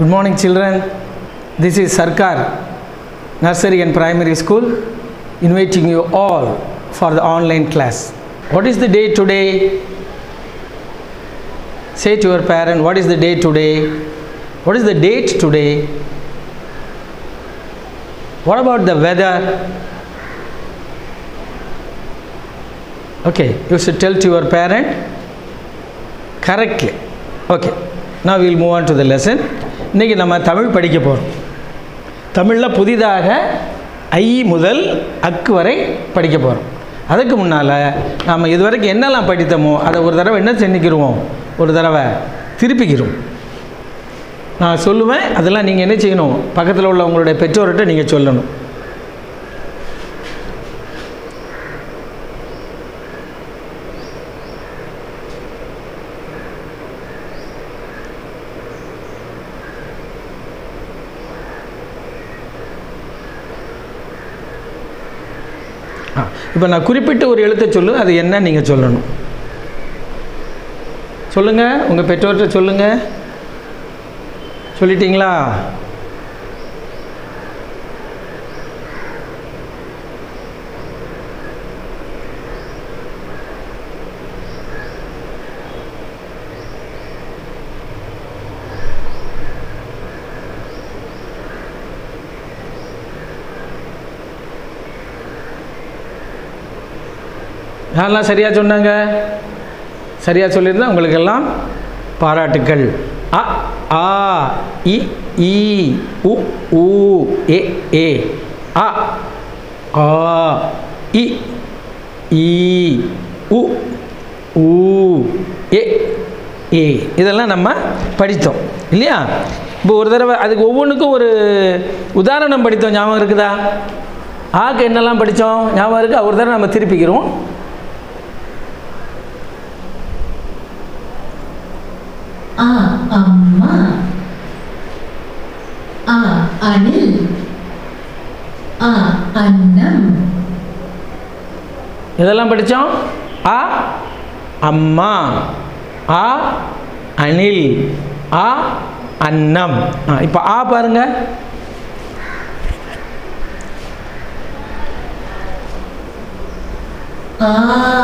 Good morning, children. This is Sarkar, Nursery and Primary School, inviting you all for the online class. What is the day today? Say to your parent, what is the day today? What is the date today? What about the weather? Okay, you should tell to your parent correctly. Okay, now we will move on to the lesson. இன்றைக்கி நம்ம தமிழ் படிக்க போகிறோம் தமிழில் புதிதாக ஐ முதல் அக்கு வரை படிக்க போகிறோம் அதுக்கு முன்னால் நாம் இதுவரைக்கும் என்னெல்லாம் படித்தோமோ அதை ஒரு தடவை என்ன செஞ்சுக்கிடுவோம் ஒரு தடவை திருப்பிக்கிறோம் நான் சொல்லுவேன் அதெல்லாம் நீங்கள் என்ன செய்யணும் பக்கத்தில் உள்ள உங்களுடைய பெற்றோர்கிட்ட நீங்கள் சொல்லணும் ஆ இப்போ நான் குறிப்பிட்டு ஒரு எழுத்தை சொல்லு அது என்ன நீங்கள் சொல்லணும் சொல்லுங்கள் உங்கள் பெற்றோர்கிட்ட சொல்லுங்கள் சொல்லிட்டீங்களா யாரெல்லாம் சரியாக சொன்னாங்க சரியாக சொல்லியிருந்தா உங்களுக்கெல்லாம் பாராட்டுக்கள் அ ஆ இ ஈ உ ஊ ஏ ஏ அ ஆ இ ஈ உ ஊ ஏ ஏ இதெல்லாம் நம்ம படித்தோம் இல்லையா இப்போ ஒரு தடவை அதுக்கு ஒவ்வொன்றுக்கும் ஒரு உதாரணம் படித்தோம் ஞாபகம் இருக்குதா ஆக்கு என்னெல்லாம் படித்தோம் ஞாபகம் இருக்கா ஒரு தடவை நம்ம திருப்பிக்கிறோம் ஆ அம்மா ஆ அணில் ஆ அன்னம் இதெல்லாம் படித்தோம் ஆ அம்மா ஆ அணில் ஆ அன்னம் ஆ இப்போ ஆ பாருங்க ஆ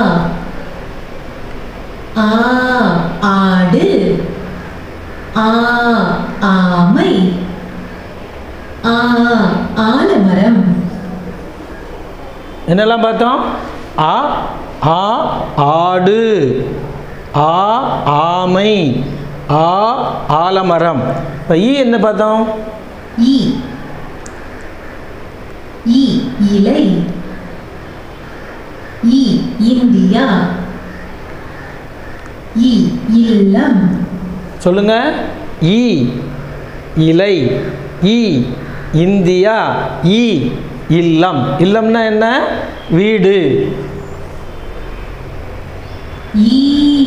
ஆ ஆடு ஆ ஆமை ஆ ஆலமரம் என்னெல்லாம் பார்த்தோம் ஆ ஆ ஆடு ஆ ஆமை ஆ ஆலமரம் இப்போ ஈ என்ன பார்த்தோம் ஈ ஈ இலை ஈ இந்தியா ஈ இல்லம் சொல்லுங்க ஈ இலை ஈ இந்தியா ஈ இல்லம் இல்லம்னா என்ன வீடு ஈ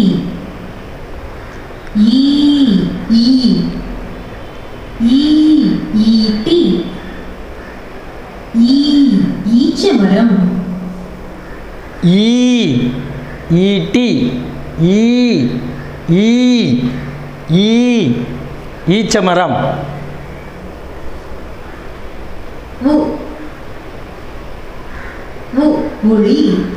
ஈ ஈ ஈ ஈட்டி ஈ ஈச்சமரம் ஈ ஈட்டி ஈ ஈ ஈ ஈச்சமரம் உ உ உளி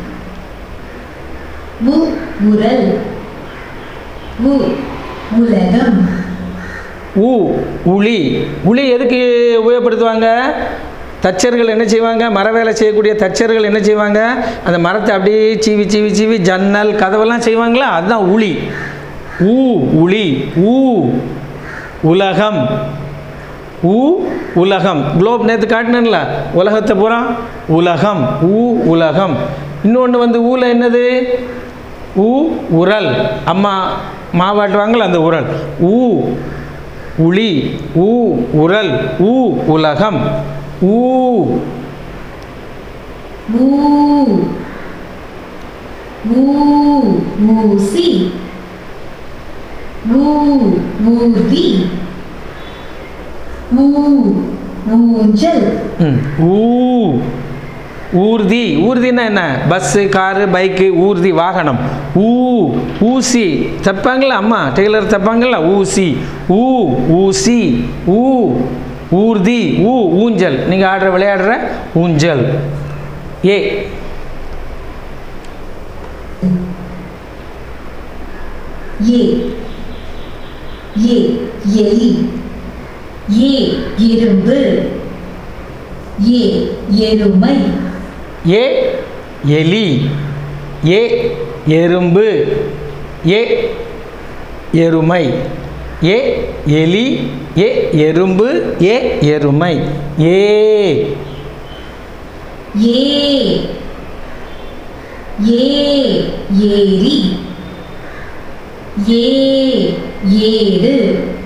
உ உரல் உ உலகம் ஊ உளி உளி எதுக்கு உபயோகப்படுத்துவாங்க தச்சர்கள் என்ன செய்வாங்க மர வேலை செய்யக்கூடிய தச்சர்கள் என்ன செய்வாங்க அந்த மரத்தை அப்படியே சீவி சீவி சீவி ஜன்னல் கதவெல்லாம் செய்வாங்களா அதுதான் உளி ஊ உளி ஊ உலகம் ஊ உலகம் குளோப் நேற்று காட்டினேன்ல உலகத்தை பூரா உலகம் ஊ உலகம் இன்னொன்று வந்து ஊல என்னது ஊ உரல் அம்மா மாவாட்டுவாங்கள அந்த உரல் ஊ உளி ஊ உரல் ஊ உலகம் ஊ ஊ ஊ ஊசி ஊ ஊதி ஊ ஊஞ்சல் ம், ஊ ஊர்தி ஊர்தின்னா என்ன பஸ்ஸு காரு பைக்கு ஊர்தி வாகனம் ஊ ஊசி தப்பாங்களா அம்மா டெய்லர் தப்பாங்களா ஊசி ஊ ஊசி ஊ ஊர்தி ஊ ஊஞ்சல் நீங்கள் ஆடுற விளையாடுற ஊஞ்சல் ஏ ஏ ஏ எலி ஏ எறும்பு ஏ எருமை ஏ எலி ஏ எறும்பு ஏ எருமை ஏ எலி ஏ எறும்பு ஏ எருமை ஏ ஏ ஏ ஏரி ஏ ஏடு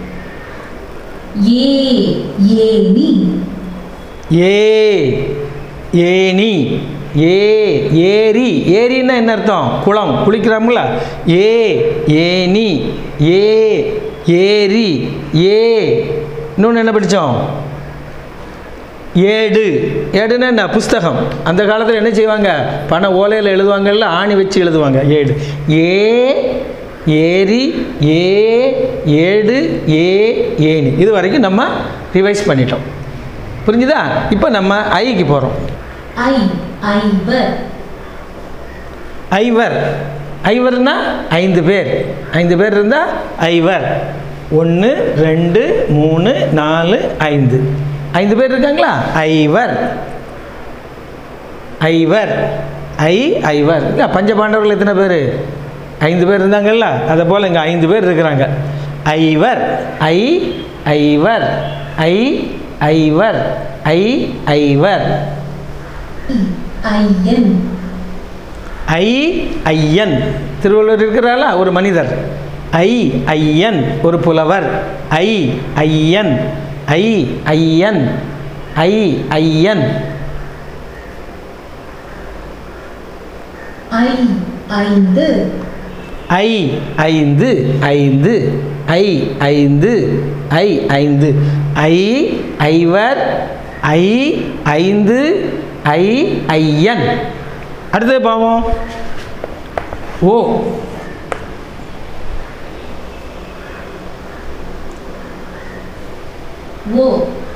ஏ ஏனி ஏ ஏனி ஏ ஏரி ஏரின்னா என்ன அர்த்தம் குளம் குளிக்கிறோம்ல ஏ ஏனி ஏ ஏரி ஏ இன்னொன்று என்ன படித்தோம் ஏடு ஏடுன்னா என்ன புஸ்தகம் அந்த காலத்தில் என்ன செய்வாங்க பண ஓலையில் எழுதுவாங்கல்ல ஆணி வச்சு எழுதுவாங்க ஏடு ஏ ஏரி ஏ ஏடு ஏ ஏணி இது வரைக்கும் நம்ம ரிவைஸ் பண்ணிட்டோம் புரிஞ்சுதா இப்போ நம்ம ஐக்கு போகிறோம் ஐ ஐவர் ஐவர் ஐவர்னா ஐந்து பேர் ஐந்து பேர் இருந்தால் ஐவர் ஒன்று ரெண்டு மூணு நாலு ஐந்து ஐந்து பேர் இருக்காங்களா ஐவர் ஐவர் ஐ ஐவர் இல்லை பஞ்சபாண்டவர்கள் எத்தனை பேர் ஐந்து பேர் இருந்தாங்கல்ல அதை போல் இங்கே ஐந்து பேர் இருக்கிறாங்க ஐவர் ஐ ஐவர் ஐ ஐவர் ஐ ஐவர் ஐயன் ஐ ஐயன் திருவள்ளுவர் இருக்கிறாரா ஒரு மனிதர் ஐ ஐயன் ஒரு புலவர் ஐ ஐயன் ஐ ஐயன் ஐ ஐயன் ஐ ஐந்து ஐ ஐந்து ஐந்து ஐ ஐந்து ஐ ஐந்து ஐ ஐவர் ஐ ஐந்து ஐ ஐயன் அடுத்தது பாவம் ஓ ஓ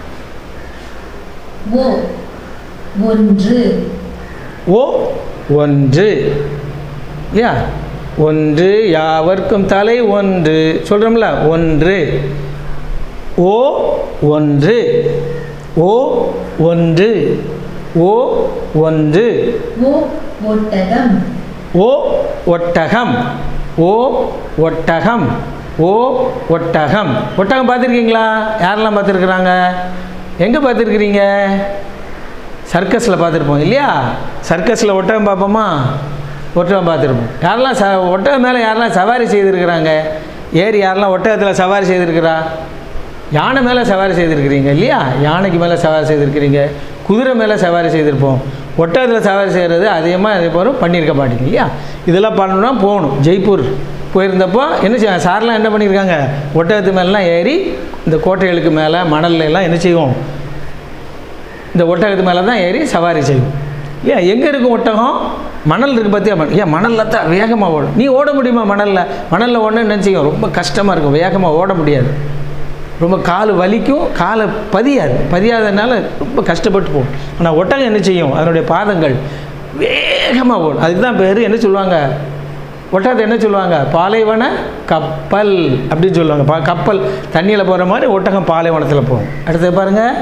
ஓ ஒன்று ஓ ஒன்று யா ஒன்று யாவர்க்கும் தலை ஒன்று சொல்கிறோம்ல ஒன்று ஓ ஒன்று ஓ ஒன்று ஓ ஒன்று ஓ ஒட்டகம் ஓ ஒட்டகம் ஓ ஒட்டகம் ஓ ஒட்டகம் ஒட்டகம் பார்த்துருக்கீங்களா யாரெல்லாம் பார்த்துருக்குறாங்க எங்கே பார்த்துருக்குறீங்க சர்க்கஸில் பார்த்துருப்போம் இல்லையா சர்க்கஸில் ஒட்டகம் பார்ப்போமா ஒட்டகம் பார்த்துருப்போம் யாரெல்லாம் ச ஒட்டகம் மேலே யாரெல்லாம் சவாரி செய்திருக்கிறாங்க ஏறி யாரெல்லாம் ஒட்டகத்தில் சவாரி செய்திருக்கிறா யானை மேலே சவாரி செய்திருக்கிறீங்க இல்லையா யானைக்கு மேலே சவாரி செய்திருக்கிறீங்க குதிரை மேலே சவாரி செய்திருப்போம் ஒட்டகத்தில் சவாரி செய்கிறது அதிகமாக இதே போல பண்ணியிருக்க மாட்டீங்க இல்லையா இதெல்லாம் பண்ணணும்னா போகணும் ஜெய்ப்பூர் போயிருந்தப்போ என்ன செய்ய சார்லாம் என்ன பண்ணியிருக்காங்க ஒட்டகத்து மேலாம் ஏறி இந்த கோட்டைகளுக்கு மேலே மணல்ல எல்லாம் என்ன செய்வோம் இந்த ஒட்டகத்து மேலே தான் ஏறி சவாரி செய்யும் இல்லையா எங்கே இருக்கும் ஒட்டகம் மணல் இருக்குது பார்த்தியா மண் ஏன் மணலில் தான் வேகமாக ஓடும் நீ ஓட முடியுமா மணலில் மணலில் ஓடணும்னு என்ன செய்யும் ரொம்ப கஷ்டமாக இருக்கும் வேகமாக ஓட முடியாது ரொம்ப கால் வலிக்கும் காலை பதியாது பதியாதனால ரொம்ப கஷ்டப்பட்டு போகும் ஆனால் ஒட்டகம் என்ன செய்யும் அதனுடைய பாதங்கள் வேகமாக ஓடும் அதுக்கு தான் பேர் என்ன சொல்லுவாங்க ஒட்டகத்தை என்ன சொல்லுவாங்க பாலைவன கப்பல் அப்படின்னு சொல்லுவாங்க பா கப்பல் தண்ணியில் போகிற மாதிரி ஒட்டகம் பாலைவனத்தில் போகும் அடுத்தது பாருங்கள்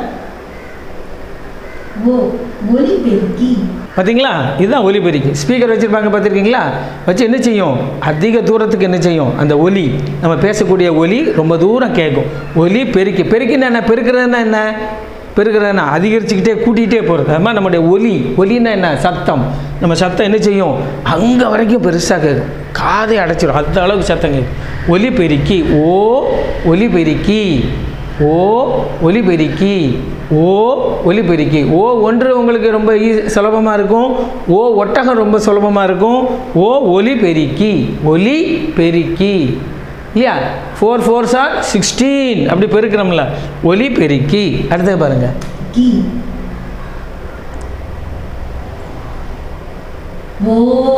ஓ ஒலிபெருக்கி பார்த்தீங்களா இதுதான் ஒலிபெருக்கி ஸ்பீக்கர் வச்சுருப்பாங்க பார்த்துருக்கீங்களா வச்சு என்ன செய்யும் அதிக தூரத்துக்கு என்ன செய்யும் அந்த ஒலி நம்ம பேசக்கூடிய ஒலி ரொம்ப தூரம் கேட்கும் ஒலி பெருக்கி பெருக்கினா என்ன பெருக்கிறதுனா என்ன பெருக்கிறதுனா அதிகரிச்சுக்கிட்டே கூட்டிகிட்டே போகிறது அது மாதிரி நம்முடைய ஒலி ஒலின்னா என்ன சத்தம் நம்ம சத்தம் என்ன செய்யும் அங்கே வரைக்கும் பெருசாக கேட்கும் காதை அடைச்சிடும் அந்த அளவுக்கு சத்தம் கேட்கும் ஒலி பெருக்கி ஓ ஒலி பெருக்கி ஓ ஒலி பெருக்கி ஓ ஒலி பெருக்கி ஓ ஒன்று உங்களுக்கு ரொம்ப ஈ சுலபமாக இருக்கும் ஓ ஒட்டகம் ரொம்ப சுலபமாக இருக்கும் ஓ ஒலி பெருக்கி ஒலி பெருக்கி இல்லையா ஃபோர் ஃபோர் சார் சிக்ஸ்டீன் அப்படி பெருக்கிறோம்ல ஒலி பெருக்கி அடுத்தது பாருங்கள் கி ஓ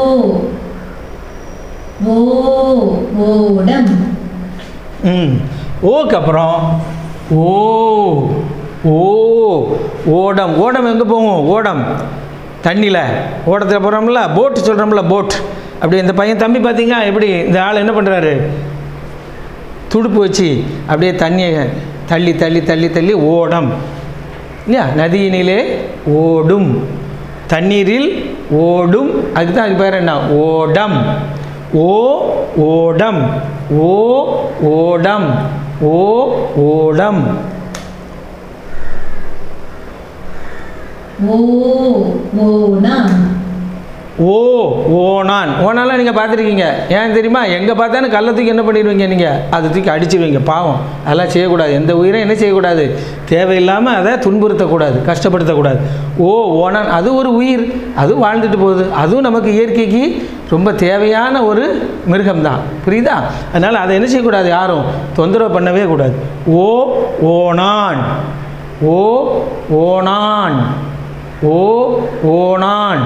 ஓ ஓடம் ம் ஓக்கு அப்புறம் ஓ ஓ ஓடம் ஓடம் எங்கே போகும் ஓடம் தண்ணியில் ஓடத்தில் போகிறோம்ல போட் சொல்கிறோம்ல போட் அப்படி இந்த பையன் தம்பி பார்த்தீங்க எப்படி இந்த ஆள் என்ன பண்ணுறாரு துடுப்பு வச்சு அப்படியே தண்ணியை தள்ளி தள்ளி தள்ளி தள்ளி ஓடம் இல்லையா நதியினிலே ஓடும் தண்ணீரில் ஓடும் அதுக்கு தான் அதுக்கு பேர் என்ன ஓடம் ஓ ஓடம் ஓ ஓடம் ஓ ஓடம் ஓ ஓணான் ஓ ஓனான் ஓனாலாம் நீங்கள் பார்த்துருக்கீங்க ஏன் தெரியுமா எங்கே பார்த்தாலும் கல்லை தூக்கி என்ன பண்ணிடுவீங்க நீங்கள் அதை தூக்கி அடிச்சிடுவீங்க பாவம் அதெல்லாம் செய்யக்கூடாது எந்த உயிரும் என்ன செய்யக்கூடாது தேவையில்லாமல் அதை துன்புறுத்தக்கூடாது கஷ்டப்படுத்தக்கூடாது ஓ ஓனான் அது ஒரு உயிர் அதுவும் வாழ்ந்துட்டு போகுது அதுவும் நமக்கு இயற்கைக்கு ரொம்ப தேவையான ஒரு மிருகம்தான் புரியுதா அதனால் அதை என்ன செய்யக்கூடாது யாரும் தொந்தரவு பண்ணவே கூடாது ஓ ஓனான் ஓ ஓனான் ஓ ஓனான்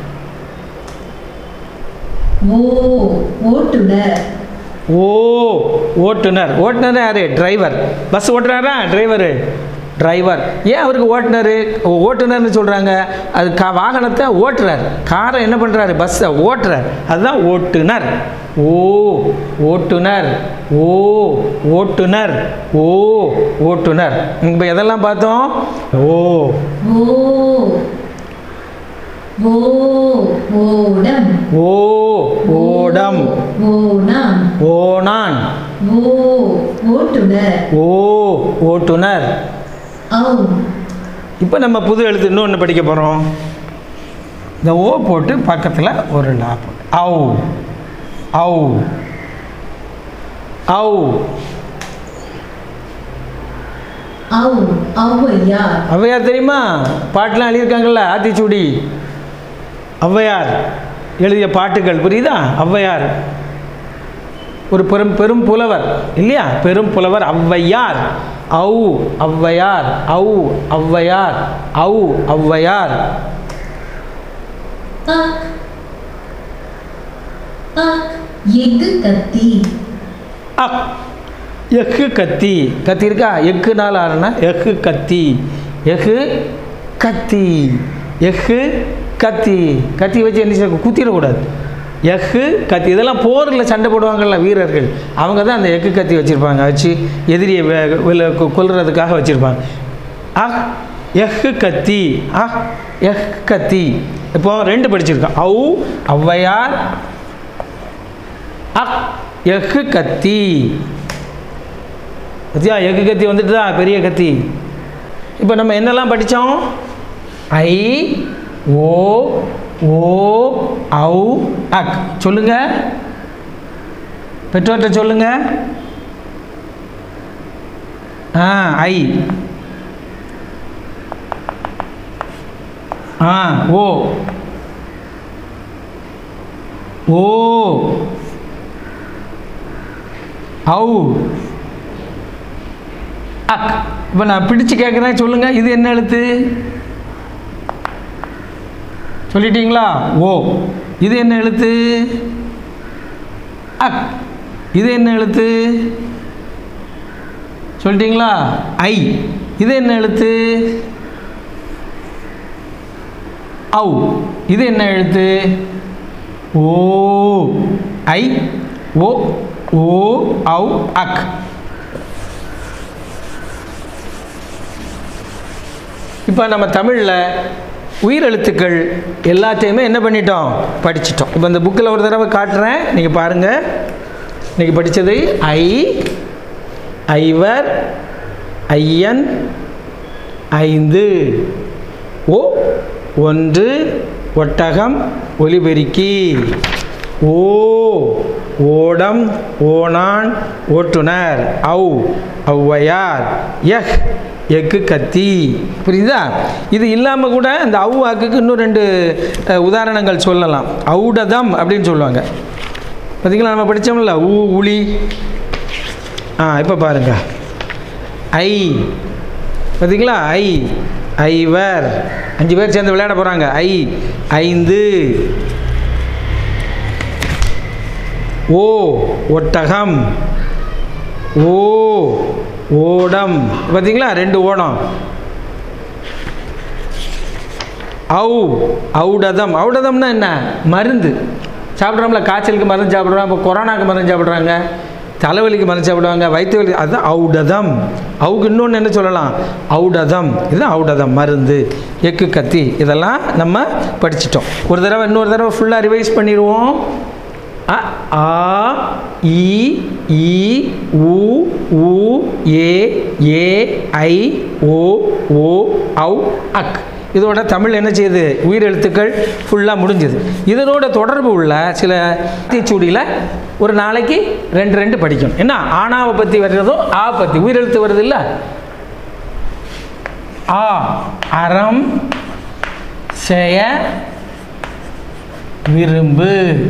ஓ ஓட்டுநர் ஓ ஓட்டுநர் ஓட்டுநர் யார் டிரைவர் பஸ் ஓட்டுறாரா டிரைவரு டிரைவர் ஏன் அவருக்கு ஓட்டுநர் ஓட்டுநர்னு சொல்கிறாங்க அது கா வாகனத்தை ஓட்டுறார் காரை என்ன பண்ணுறாரு பஸ்ஸை ஓட்டுறார் அதுதான் ஓட்டுநர் ஓ ஓட்டுநர் ஓ ஓட்டுநர் ஓ ஓட்டுநர் இப்போ எதெல்லாம் பார்த்தோம் ஓ ஓ ஓ ஓடம் ஓ ஓடம் ஓணான் ஓனான் ஓ ஓட்டுநர் ஓ ஓட்டுநர் ஔ இப்போ நம்ம புது எழுத்து இன்னொன்று படிக்க போகிறோம் இந்த ஓ போட்டு பக்கத்தில் ஒரு லா போட்டு ஔ ஔ ஔ ஔ ஔவையார் ஔவையார் தெரியுமா பாட்டெலாம் எழுதியிருக்காங்கல்ல ஆத்திச்சூடி ஔவையார் எழுதிய பாட்டுகள் புரியுதா ஔவையார் ஒரு பெரும் பெரும் புலவர் இல்லையா பெரும் புலவர் ஔவையார் ஔ ஔவையார் ஔ ஔவையார் ஔ ஔவையார் அக் அக் எஃகு கத்தி அக் எஃகு கத்தி கத்தி இருக்கா எக்குனால் ஆறுனா எஃகு கத்தி எஃகு கத்தி எஃகு கத்தி கத்தி வச்சு என்ன செய்ய குத்திடக்கூடாது எஃகு கத்தி இதெல்லாம் போரில் சண்டை போடுவாங்கள்ல வீரர்கள் அவங்க தான் அந்த எஃகு கத்தி வச்சுருப்பாங்க வச்சு எதிரியை வே- வெல்ல- கொ- கொல்றதுக்காக வச்சுருப்பாங்க அஹ் எஃகு கத்தி அஹ் எஹ் கத்தி இப்போ ரெண்டு படிச்சிருக்கோம் ஔ ஔவையார் அக் எஃகு கத்தி பத்தியா எஃகு கத்தி வந்துட்டு தான் பெரிய கத்தி இப்போ நம்ம என்னெல்லாம் படித்தோம் ஐ ஓ ஓ ஔ அக் சொல்லுங்க பெற்றோர்கிட்ட சொல்லுங்க ஆ ஐ ஆ ஓ ஓ ஔ அக் இப்போ நான் பிடிச்சு கேட்குறேன் சொல்லுங்க இது என்ன எழுத்து சொல்லிட்டீங்களா ஓ இது என்ன எழுத்து அக் இது என்ன எழுத்து சொல்லிட்டீங்களா ஐ இது என்ன எழுத்து ஔ இது என்ன எழுத்து ஓ ஐ ஓ ஓ ஔ அக் இப்போ நம்ம தமிழில் உயிரெழுத்துக்கள் எல்லாத்தையுமே என்ன பண்ணிட்டோம் படிச்சிட்டோம் இப்போ இந்த புக்கில் ஒரு தடவை காட்டுறேன் நீங்கள் பாருங்கள் இன்னைக்கு படித்தது ஐ ஐவர் ஐயன் ஐந்து ஓ ஒன்று ஒட்டகம் ஒலிபெருக்கி ஓ ஓடம் ஓணான் ஓட்டுனர் ஔ ஔவையார் எஹ் எக்கு கத்தி புரியுதா இது இல்லாமல் கூட இந்த ஔ ஆக்குக்கு இன்னும் ரெண்டு அஹ், உதாரணங்கள் சொல்லலாம் ஔடதம் அப்படின்னு சொல்லுவாங்க பார்த்தீங்களா நம்ம படித்தோம்ல ஊ உளி ஆ இப்போ பாருங்க ஐ பார்த்தீங்களா ஐ ஐவர் அஞ்சு பேர் சேர்ந்து விளையாட போகிறாங்க ஐ ஐந்து ஓ ஒட்டகம் ஓ ஓடம் பார்த்தீங்களா ரெண்டு ஓடம் ஔ ஔடதம் ஔடதம்னா என்ன மருந்து சாப்பிட்றோம்ல காய்ச்சலுக்கு மருந்து சாப்பிட்றோம் இப்போ கொரோனாக்கு மருந்து சாப்பிட்றாங்க தலைவலிக்கு மருந்து சாப்பிடுவாங்க வயிற்று வலி அதுதான் ஔடதம் அவுக்கு இன்னொன்று என்ன சொல்லலாம் ஔடதம் இதுதான் ஔடதம் மருந்து எக்கு கத்தி இதெல்லாம் நம்ம படிச்சிட்டோம் ஒரு தடவை இன்னொரு தடவை ஃபுல்லாக ரிவைஸ் பண்ணிடுவோம் அ ஆ இ ஈ உ ஊ ஏ ஏ ஐ ஓ ஓ ஔ அக் இதோட தமிழ் என்ன செய்யுது உயிரெழுத்துக்கள் ஃபுல்லாக முடிஞ்சுது இதனோட தொடர்பு உள்ள சில தீச்சூடியில் ஒரு நாளைக்கு ரெண்டு ரெண்டு படிக்கணும் என்ன ஆனாவை பற்றி வர்றதோ ஆ பற்றி உயிரெழுத்து வருது இல்லை ஆ அறம் செய விரும்பு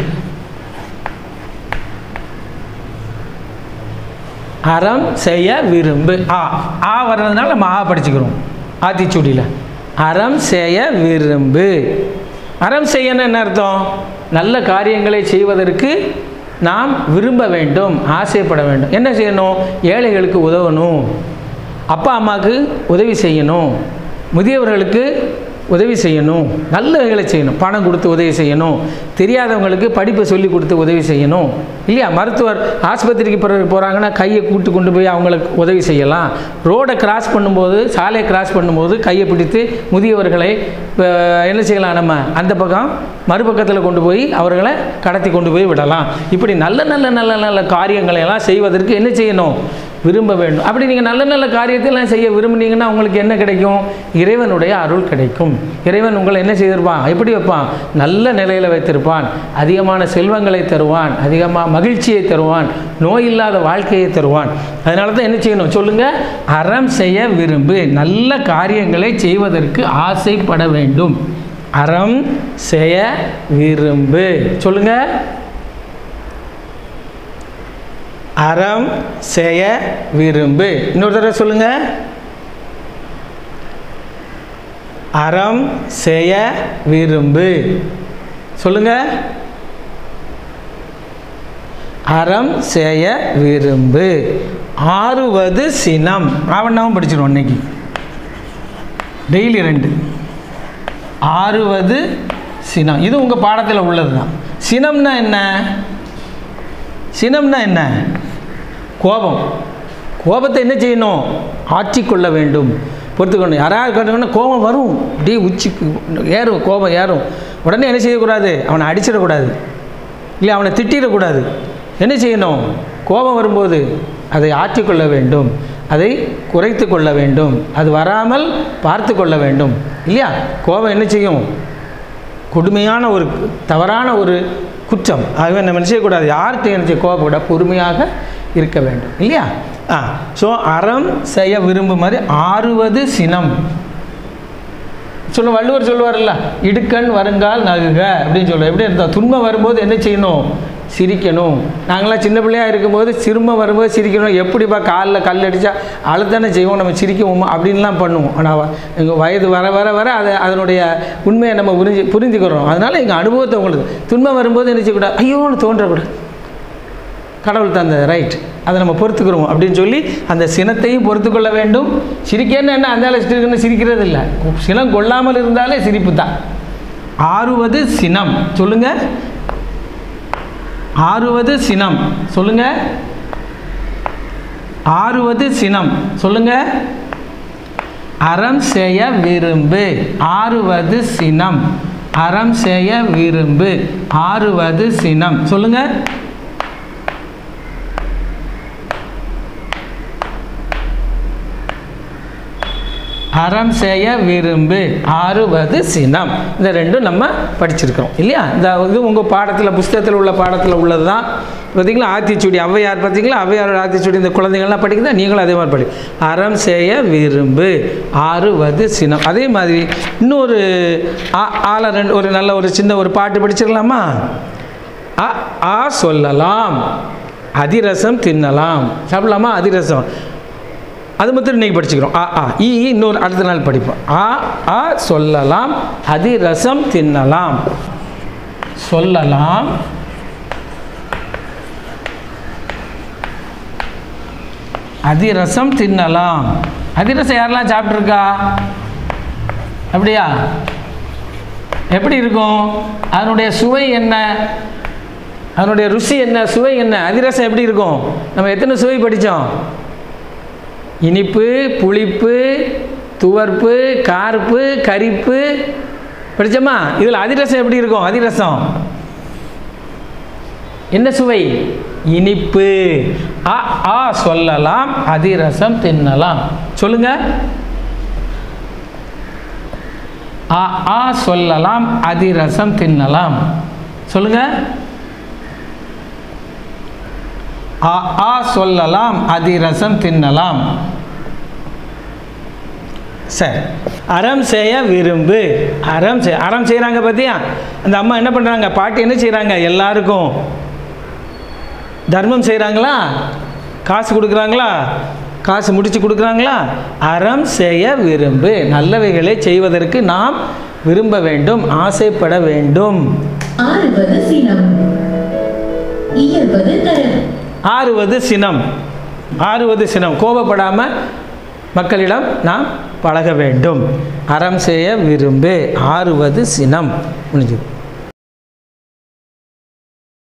அறம் செய்ய விரும்பு ஆ ஆ வர்றதுனால நம்ம ஆ படிச்சுக்கிறோம் ஆத்திச்சூடியில் அறம் செய்ய விரும்பு அறம் செய்யன்னு என்ன அர்த்தம் நல்ல காரியங்களை செய்வதற்கு நாம் விரும்ப வேண்டும் ஆசைப்பட வேண்டும் என்ன செய்யணும் ஏழைகளுக்கு உதவணும் அப்பா அம்மாவுக்கு உதவி செய்யணும் முதியவர்களுக்கு உதவி செய்யணும் நல்ல வேலை செய்யணும் பணம் கொடுத்து உதவி செய்யணும் தெரியாதவங்களுக்கு படிப்பை சொல்லி கொடுத்து உதவி செய்யணும் இல்லையா மருத்துவர் ஆஸ்பத்திரிக்கு பிறகு போகிறாங்கன்னா கையை கூட்டு கொண்டு போய் அவங்களுக்கு உதவி செய்யலாம் ரோடை கிராஸ் பண்ணும்போது சாலையை கிராஸ் பண்ணும்போது கையை பிடித்து முதியவர்களை அஹ், என்ன செய்யலாம் நம்ம அந்த பக்கம் மறுபக்கத்தில் கொண்டு போய் அவர்களை கடத்தி கொண்டு போய் விடலாம் இப்படி நல்ல நல்ல நல்ல நல்ல காரியங்களை எல்லாம் செய்வதற்கு என்ன செய்யணும் விரும்ப வேண்டும் அப்படி நீங்கள் நல்ல நல்ல காரியத்தெல்லாம் செய்ய விரும்புனீங்கன்னா உங்களுக்கு என்ன கிடைக்கும் இறைவனுடைய அருள் கிடைக்கும் இறைவன் உங்களை என்ன செய்திருப்பான் எப்படி வைப்பான் நல்ல நிலையில் வைத்திருப்பான் அதிகமான செல்வங்களை தருவான் அதிகமாக மகிழ்ச்சியை தருவான் நோய் இல்லாத வாழ்க்கையை தருவான் அதனால தான் என்ன செய்யணும் சொல்லுங்கள் அறம் செய்ய விரும்பு நல்ல காரியங்களை செய்வதற்கு ஆசைப்பட வேண்டும் அறம் செய்ய விரும்பு சொல்லுங்கள் அறம் செய்ய விரும்பு இன்னொரு தடவை சொல்லுங்க அறம் செய்ய விரும்பு சொல்லுங்க அறம் செய்ய விரும்பு ஆறுவது சினம் ஆவண்ணாவும் படிச்சிடும் இன்னைக்கு டெய்லி ரெண்டு ஆறுவது சினம் இது உங்கள் பாடத்தில் உள்ளது தான் சினம்னா என்ன சினம்னா என்ன கோபம் கோபத்தை என்ன செய்யணும் ஆட்சி கொள்ள வேண்டும் பொறுத்துக்கணும் யாராவது கேட்டோன்னா கோபம் வரும் அப்படியே உச்சிக்கு ஏறும் கோபம் ஏறும் உடனே என்ன செய்யக்கூடாது அவனை அடிச்சிடக்கூடாது இல்லை அவனை திட்டிடக்கூடாது என்ன செய்யணும் கோபம் வரும்போது அதை ஆற்றிக்கொள்ள வேண்டும் அதை குறைத்து கொள்ள வேண்டும் அது வராமல் பார்த்து கொள்ள வேண்டும் இல்லையா கோபம் என்ன செய்யும் கொடுமையான ஒரு தவறான ஒரு குற்றம் ஆகவே நம்ம என்ன செய்யக்கூடாது யார்கிட்ட என்ன செய்ய கோபப்பட பொறுமையாக இருக்க வேண்டும் இல்லையா ஆ ஸோ அறம் செய்ய விரும்பும் மாதிரி ஆறுவது சினம் சொல்ல வள்ளுவர் சொல்லுவார்ல இடுக்கண் வருங்கால் நகுக அப்படின்னு சொல்லுவோம் எப்படி இருந்தால் துன்பம் வரும்போது என்ன செய்யணும் சிரிக்கணும் நாங்களாம் சின்ன பிள்ளையாக இருக்கும்போது சிறுமம் வரும்போது சிரிக்கணும் எப்படிப்பா காலில் கல் அடித்தா அழுத்தானே செய்வோம் நம்ம சிரிக்குவோம் அப்படின்லாம் பண்ணுவோம் ஆனால் எங்கள் வயது வர வர வர அதை அதனுடைய உண்மையை நம்ம புரிஞ்சு புரிஞ்சுக்கிறோம் அதனால் எங்கள் அனுபவத்தை உங்களுக்கு துன்பம் வரும்போது என்ன செய்யக்கூடாது ஐயோன்னு தோன்றக்கூடாது கடவுள் தந்த ரைட் அதை நம்ம பொறுத்துக்கிறோம் அப்படின்னு சொல்லி அந்த சினத்தையும் பொறுத்து கொள்ள வேண்டும் சிரிக்கன்னு என்ன அந்த இருக்குன்னு சிரிக்கிறது இல்லை சினம் கொள்ளாமல் இருந்தாலே சிரிப்பு தான் ஆறுவது சினம் சொல்லுங்க ஆறுவது சினம் சொல்லுங்க ஆறுவது சினம் சொல்லுங்க அறம் செய்ய விரும்பு ஆறுவது சினம் அறம் செய்ய விரும்பு ஆறுவது சினம் சொல்லுங்க அறம் செய்ய விரும்பு ஆறுவது சினம் இந்த ரெண்டும் நம்ம படிச்சிருக்கிறோம் இல்லையா இந்த இது உங்கள் பாடத்தில் புஸ்தகத்தில் உள்ள பாடத்தில் உள்ளது தான் பார்த்தீங்களா ஆத்திச்சூடி ஔவையார் பார்த்தீங்களா ஔவையாரோட ஆத்திச்சூடி இந்த குழந்தைகள்லாம் படிக்கிறதா நீங்களும் அதே மாதிரி படி அறம் செய்ய விரும்பு ஆறுவது சினம் அதே மாதிரி இன்னொரு ஆ ஆள ரெண்டு ஒரு நல்ல ஒரு சின்ன ஒரு பாட்டு படிச்சிடலாமா அ ஆ சொல்லலாம் அதிரசம் தின்னலாம் சாப்பிடலாமா அதிரசம் அது மட்டும் இன்னைக்கு படிச்சுக்கிறோம் ஆ ஆ இ ஈ இன்னொரு அடுத்த நாள் படிப்போம் ஆ ஆ சொல்லலாம் அதிரசம் தின்னலாம் சொல்லலாம் அதிரசம் தின்னலாம் அதிரசம் யாரெல்லாம் சாப்பிட்ருக்கா அப்படியா எப்படி இருக்கும் அதனுடைய சுவை என்ன அதனுடைய ருசி என்ன சுவை என்ன அதிரசம் எப்படி இருக்கும் நம்ம எத்தனை சுவை படித்தோம் இனிப்பு புளிப்பு துவர்ப்பு கார்ப்பு கரிப்பு படித்தோமா இதில் அதிரசம் எப்படி இருக்கும் அதிரசம் என்ன சுவை இனிப்பு அ ஆ சொல்லலாம் அதிரசம் தின்னலாம் சொல்லுங்க அ ஆ சொல்லலாம் அதிரசம் தின்னலாம் சொல்லுங்க அ ஆ சொல்லலாம் அதிரசம் தின்னலாம் சரி அறம் செய்ய விரும்பு அறம் செய் அறம் செய்கிறாங்க பார்த்தியா அந்த அம்மா என்ன பண்ணுறாங்க பாட்டி என்ன செய்கிறாங்க எல்லாருக்கும் தர்மம் செய்கிறாங்களா காசு கொடுக்குறாங்களா காசு முடிச்சு கொடுக்குறாங்களா அறம் செய்ய விரும்பு நல்லவைகளை செய்வதற்கு நாம் விரும்ப வேண்டும் ஆசைப்பட வேண்டும் ஆறுவது சினம் இயல்பது தரம் ஆறுவது சினம் ஆறுவது சினம் கோபப்படாமல் மக்களிடம் நாம் பழக வேண்டும் அறம் செய்ய விரும்பு ஆறுவது சினம் முடிஞ்சது